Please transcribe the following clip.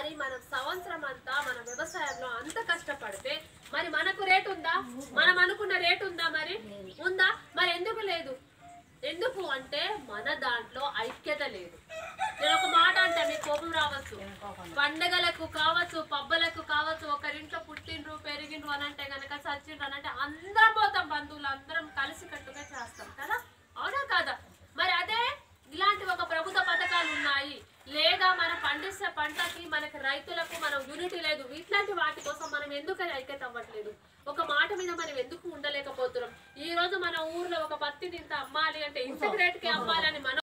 మరి మనం సంవత్సరం అంతా మన వ్యవసాయంలో అంత కష్టపడితే మరి మనకు రేటు ఉందా మనం అనుకున్న రేటు ఉందా మరి ఉందా మరి ఎందుకు లేదు ఎందుకు అంటే మన దాంట్లో ఐక్యత లేదు నేను ఒక మాట అంటే మీకు కోపం రావచ్చు పండగలకు కావచ్చు పబ్బలకు కావచ్చు ఒకరింట్లో పుట్టిండ్రు పెరిగిండ్రు అని అంటే గనక సచ్చిండ్రు అని అంటే అందరం పోతాం బంధువులు అందరం కలిసి కట్టుగా చేస్తాం కదా అవునా కాదా మరి అదే ఇలాంటి ఒక ప్రభుత్వ పథకాలు ఉన్నాయి లేదా మనం పండిస్తే పంటకి మనకి రైతులకు మనం యూనిటీ లేదు ఇట్లాంటి వాటి కోసం మనం ఎందుకు ఐక్యత అవ్వట్లేదు ఒక మాట మీద మనం ఎందుకు ఉండలేకపోతున్నాం ఈ రోజు మన ఊర్లో ఒక పత్తిని ఇంత అమ్మాలి అంటే ఇంత రేటుకి అమ్మాలి అని మనం